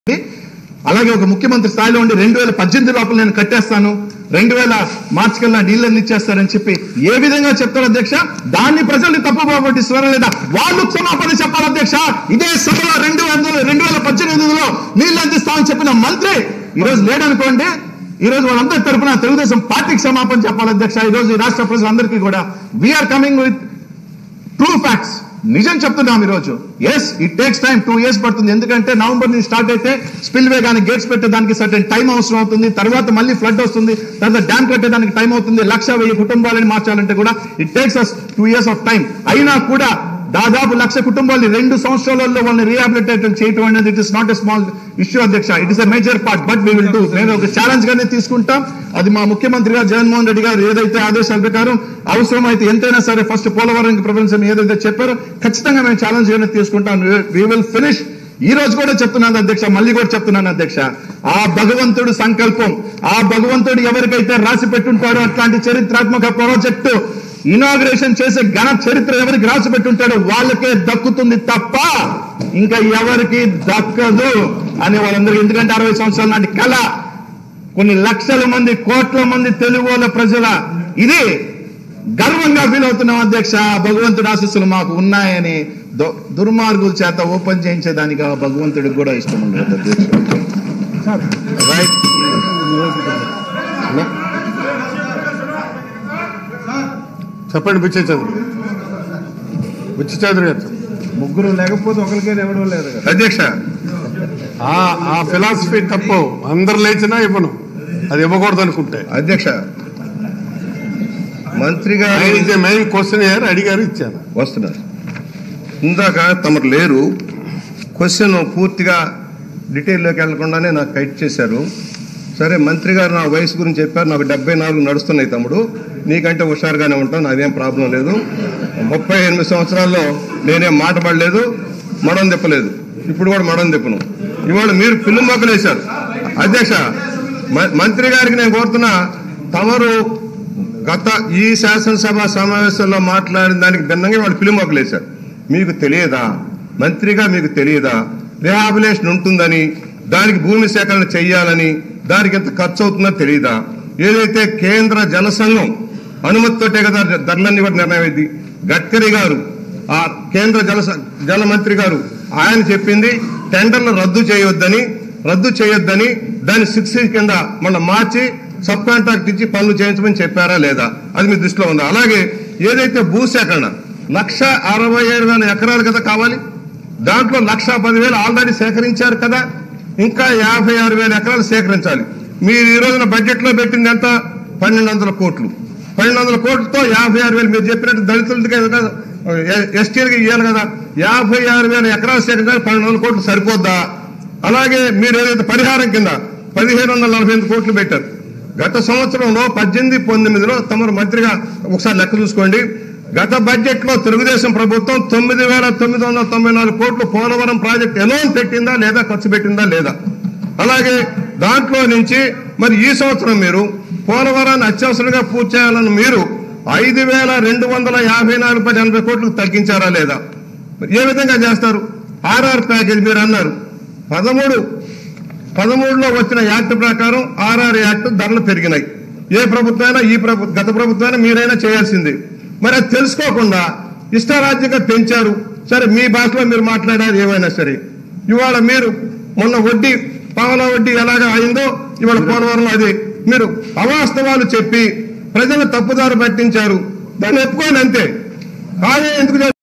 అలాగే ఒక ముఖ్యమంత్రి స్థాయిలో ఉండి రెండు వేల పద్దెనిమిది లోపల నేను కట్టేస్తాను రెండు వేల మార్చి కల్లా నీళ్ళని ఇచ్చేస్తారని చెప్పి ఏ విధంగా చెప్తారు అధ్యక్ష దాన్ని ప్రజల్ని తప్పుపోబట్టిస్తున్నారా లేదా వాళ్ళు క్షమాపణ చెప్పాలి అధ్యక్ష ఇదే సభలో రెండు వందల రెండు వేల పద్దెనిమిదిలో నీళ్ళు అందిస్తామని చెప్పిన మంత్రి ఈ రోజు లేడనుకోండి ఈ రోజు వాళ్ళందరి తరపున తెలుగుదేశం పార్టీకి క్షమాపణ చెప్పాలి అధ్యక్ష ఈ రోజు ఈ రాష్ట్ర ప్రజలందరికీ కూడా we're coming with true facts నిజం చెప్తున్నాం ఈరోజు as it takes time two years పడుతుంది ఎందుకంటే నవంబర్ నుంచి స్టార్ట్ అయితే స్పిల్ వే కానీ గేట్స్ పెట్టేదానికి సర్టెన్ టైం అవసరం అవుతుంది తర్వాత మళ్ళీ ఫ్లడ్ వస్తుంది తర్వాత డ్యామ్ కట్టేదానికి టైం అవుతుంది లక్ష వెయ్యి కుటుంబాలని మార్చాలంటే కూడా it takes us two years of time అయినా కూడా దాదాపు లక్ష కుటుంబాలు రెండు సంవత్సరాలలో వాళ్ళని రీహాబిలిటేట్ చేయటం అనేది it is not a small issue అధ్యక్ష it is a major part but we will do నేను ఒక ఛాలెంజ్ గానే తీసుకుంటాం అది మా ముఖ్యమంత్రి గారు జగన్మోహన్ రెడ్డి గారు ఏదైతే ఆదేశాల ప్రకారం అవసరమైతే ఎంతైనా సరే ఫస్ట్ పోలవరం ప్రపంచం ఏదైతే చెప్పారో ఖచ్చితంగా మేము ఛాలెంజ్ గానే తీసుకుంటాం వీ విల్ ఫినిష్ ఈ రోజు కూడా చెప్తున్నాను అధ్యక్ష మళ్ళీ కూడా చెప్తున్నాను అధ్యక్ష ఆ భగవంతుడు సంకల్పం ఆ భగవంతుడు ఎవరికైతే రాసి పెట్టుంటాడో అట్లాంటి చరిత్రాత్మక ప్రాజెక్టు ఇనాగ్రేషన్ చేసే ఘన చరిత్ర ఎవరికి రాసి పెట్టుంటాడో వాళ్ళకే దక్కుతుంది తప్ప ఇంకా ఎవరికి దక్కదు అని వాళ్ళందరూ ఎందుకంటే అరవై సంవత్సరాల నాటి కళ కొన్ని లక్షల మంది కోట్ల మంది తెలుగు వాళ్ళ ప్రజల ఇది గర్వంగా ఫీల్ అవుతున్నాం అధ్యక్ష భగవంతుడి ఆశీస్సులు మాకు ఉన్నాయని దు- దుర్మార్గుల చేత ఓపెన్ చేయించేదానికి ఆ భగవంతుడికి కూడా ఇష్టం ఉండదు అధ్యక్ష రైట్ చెప్పండి బుచ్చే చౌదరి బుచ్చి చౌదరి గారు చెప్పండి. ముగ్గురు లేకపోతే ఒకరికే ఇవ్వడం లేదు కదా అధ్యక్ష ఆ ఆ ఫిలాసఫీ తప్పు అందరు లేచినా ఇవ్వను అది ఇవ్వకూడదు అనుకుంటే అధ్యక్ష మంత్రి గారు ఇదే మెయిన్ క్వశ్చన్ అయ్యారు అడిగారు ఇచ్చాను వస్తున్నారు ఇందాక తమరు లేరు క్వశ్చన్ పూర్తిగా డీటెయిల్లోకి వెళ్లకుండానే నాకు కైట్ చేశారు సరే మంత్రి గారు నా వయసు గురించి చెప్పారు నాకు డెబ్బై నాలుగు నడుస్తున్నాయి తమ్ముడు నీకంటే హుషారుగానే ఉంటాను నాదేం ప్రాబ్లం లేదు ముప్పై ఎనిమిది సంవత్సరాల్లో నేనేం మాట పడలేదు మడం తిప్పలేదు ఇప్పుడు కూడా మడం తిప్పను ఇవాళ మీరు పిల్లు మొక్కలేశారు అధ్యక్ష మ- మంత్రి గారికి నేను కోరుతున్నా తమరు గత ఈ శాసనసభ సమావేశంలో మాట్లాడిన దానికి భిన్నంగా వాళ్ళు ఫిలిం మొక్కలేశారు మీకు తెలియదా మంత్రిగా మీకు తెలియదా రిహాబిలేషన్ ఉంటుందని దానికి భూమి సేకరణ చెయ్యాలని దానికి ఎంత ఖర్చు అవుతుందో తెలియదా ఏదైతే కేంద్ర జనసంఘం అనుమతితోటే కదా ధరలన్నీ కూడా నిర్ణయం అయింది గడ్కరీ గారు ఆ కేంద్ర జల జల మంత్రి గారు ఆయన చెప్పింది టెండర్లు రద్దు చేయొద్దని రద్దు చేయొద్దని దాన్ని సిక్స్ కింద మన మార్చి సబ్ కాంట్రాక్ట్ ఇచ్చి పనులు చేయించమని చెప్పారా లేదా అది మీ దృష్టిలో ఉందా అలాగే ఏదైతే భూసేకరణ లక్ష అరవై ఏడు వేల ఎకరాలు కదా కావాలి దాంట్లో లక్ష పదివేలు ఆల్రెడీ సేకరించారు కదా ఇంకా యాభై ఆరు వేల ఎకరాలు సేకరించాలి మీరు ఈ రోజున బడ్జెట్ లో పెట్టింది ఎంత పన్నెండు వందల కోట్లు పన్నెండు వందల కోట్లతో యాభై ఆరు వేలు మీరు చెప్పినట్టు దళితులకి కదా ఎస్టీలకి ఇవ్వాలి కదా యాభై ఆరు వేల ఎకరాలు సేకరించాలి పన్నెండు వందల కోట్లు సరిపోద్దా అలాగే మీరు ఏదైతే పరిహారం కింద పదిహేను వందల నలభై ఎనిమిది కోట్లు పెట్టారు గత సంవత్సరంలో పద్దెనిమిది పంతొమ్మిదిలో తమరు మంత్రిగా ఒకసారి లెక్క చూసుకోండి గత బడ్జెట్ లో తెలుగుదేశం ప్రభుత్వం తొమ్మిది వేల తొమ్మిది వందల తొంభై నాలుగు కోట్లు పోలవరం ప్రాజెక్ట్ ఎలోన్ పెట్టిందా లేదా ఖర్చు పెట్టిందా లేదా అలాగే దాంట్లో నుంచి మరి ఈ సంవత్సరం మీరు పోలవరాన్ని అత్యవసరంగా పూర్తి చేయాలని మీరు ఐదు వేల రెండు వందల యాభై నాలుగు పది ఎనభై కోట్లకు తగ్గించారా లేదా మరి ఏ విధంగా చేస్తారు ఆర్ఆర్ ప్యాకేజ్ మీరు అన్నారు పదమూడు పదమూడులో వచ్చిన యాక్ట్ ప్రకారం ఆర్ఆర్ యాక్ట్ ధరలు పెరిగినాయి ఏ ప్రభుత్వమైనా ఈ ప్రభు గత ప్రభుత్వమైనా మీరైనా చేయాల్సింది మరి అది తెలుసుకోకుండా ఇష్టారాజ్యంగా పెంచారు సరే మీ భాషలో మీరు మాట్లాడారు ఏమైనా సరే ఇవాళ మీరు మొన్న వడ్డీ పావలా వడ్డీ ఎలాగ అయిందో ఇవాళ పోలవరంలో అది మీరు అవాస్తవాలు చెప్పి ప్రజలు తప్పుదారు పట్టించారు దాన్ని ఒప్పుకోండి అంతే కానీ ఎందుకు